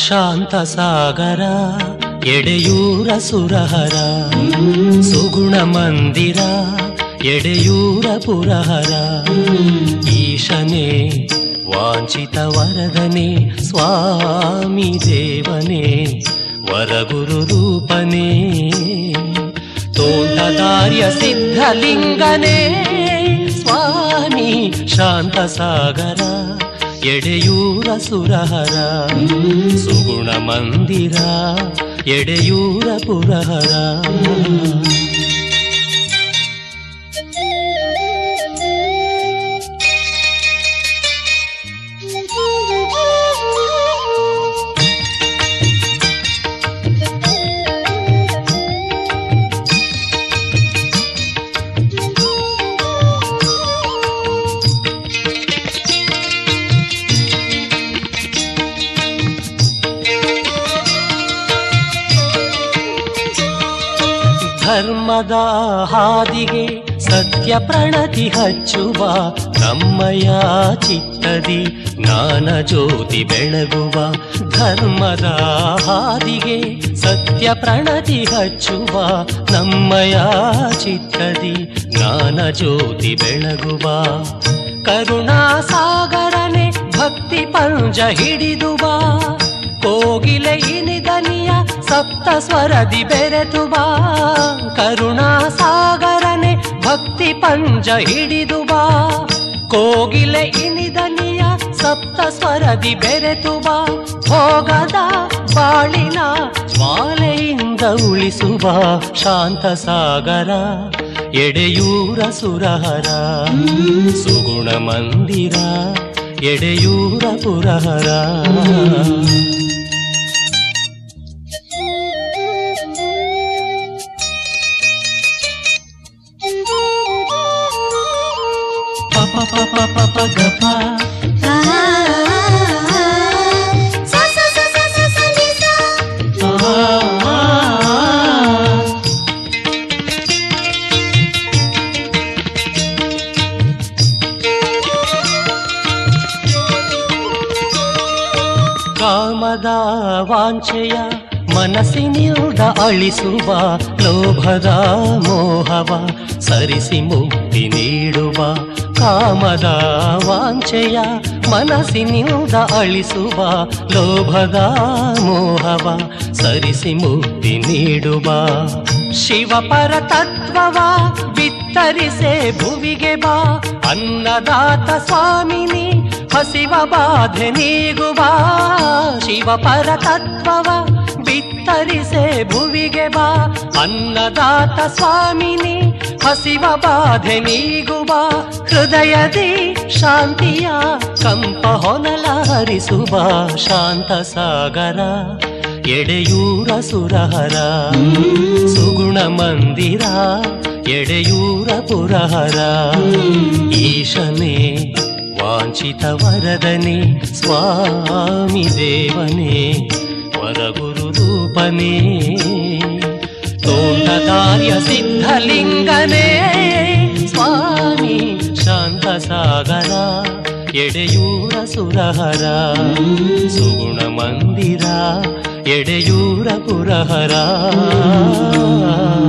ಶಾಂತ ಸಾಗರ ಎಡೆಯೂರ ಸುರಹರ ಸುಗುಣ ಮಂದಿರ ಎಡೆಯೂರ ಪುರಹರ ಈಶನೇ ವಾಂಛಿತ ವರದನೆ ಸ್ವಾಮಿ ದೇವನೇ ವರಗುರು ರೂಪನೇ ತೋಂಟದಾರ್ಯ ಸಿದ್ಧಲಿಂಗನೇ ಸ್ವಾಮಿ ಶಾಂತ ಸಾಗರ ಎಡೆಯೂರ ಸುರಹರ ಸುಗುಣ ಮಂದಿರ ಎಡೆಯೂರ ಪುರಹರ ಧರ್ಮದ ಹಾದಿಗೆ ಸತ್ಯ ಪ್ರಣತಿ ಹಚ್ಚುವ ನಮ್ಮಯ ಚಿತ್ತದಿ ಜ್ಞಾನ ಜ್ಯೋತಿ ಬೆಳಗುವ ಧರ್ಮದ ಹಾದಿಗೆ ಸತ್ಯ ಪ್ರಣತಿ ಹಚ್ಚುವ ನಮ್ಮಯ ಚಿತ್ತದಿ ಜ್ಞಾನ ಜ್ಯೋತಿ ಬೆಳಗುವ ಕರುಣಾ ಸಾಗರನೆ ಭಕ್ತಿ ಪಂಜ ಹಿಡಿದುವ ಕೋಗಿಲೆ ಇನಿದನಿಯ ಸಪ್ತ ಸ್ವರದಿ ಬೆರೆತು ಬಾ ಕರುಣಾ ಸಾಗರನೆ ಭಕ್ತಿ ಪಂಜ ಹಿಡಿದು ಬಾ ಕೋಗಿಲೆ ಇನಿದನಿಯ ಸಪ್ತ ಸ್ವರದಿ ಬೆರೆತು ಬಾ ಭೋಗದ ಬಾಳಿನ ಜ್ವಾಲೆಯಿಂದ ಉಳಿಸುವ ಶಾಂತ ಸಾಗರ ಎಡೆಯೂರ ಸುರಹರ ಸುಗುಣ ಮಂದಿರ ಎಡೆಯೂರ ಪುರಹರ ಪಪ ಪಪ ಪಪ ಗಪ ಆ, ಆ, ಆ. ಕಾಮದ ವಾಂಛೆಯ ಮನಸ್ಸಿನಿಂದ ಅಳಿಸುವ ಲೋಭದ ಮೋಹವ ಸರಿಸಿ ಮುಕ್ತಿ ನೀಡುವ ಕಾಮದ ವಾಂಛೆಯ ಮನಸ್ಸಿನಿಂದ ಅಳಿಸುವ ಲೋಭದ ಮೋಹವ ಸರಿಸಿ ಮುಕ್ತಿ ನೀಡುವ ಶಿವಪರ ತತ್ವವ ಬಿತ್ತರಿಸೆ ಭುವಿಗೆ ಬಾ ಅನ್ನದಾತ ಸ್ವಾಮಿನಿ ಹಸಿವ ಬಾಧೆ ನೀಗುವ ಶಿವಪರ ತತ್ವವ ಬಿತ್ತರಿಸೆ ಭುವಿಗೆ ಬಾ ಅನ್ನದಾತ ಸ್ವಾಮಿನಿ ಹಸಿವ ಬಾಧೆ ನೀಗುವ ಹೃದಯದಿ ಶಾಂತಿಯ ಕಂಪ ಹೊನಲ ಹರಿಸುವ ಶಾಂತ ಸಾಗರ ಎಡೆಯೂರ ಸುರಹರ ಸುಗುಣ ಮಂದಿರ ಎಡೆಯೂರ ಪುರಹರ ಈಶನೇ ವಾಂಛಿತ ವರದನೆ ಸ್ವಾಮಿ ದೇವನೇ ವರಗುರು ರೂಪನೇ ತೋಟದಾರ್ಯ ಸಿದ್ಧಲಿಂಗನೇ ಸ್ವಾಮಿ ಶಾಂತ ಸಾಗರ ಎಡೆಯೂರ ಸುರಹರ ಸುಗುಣ ಮಂದಿರ ಎಡೆಯೂರ ಪುರಹರ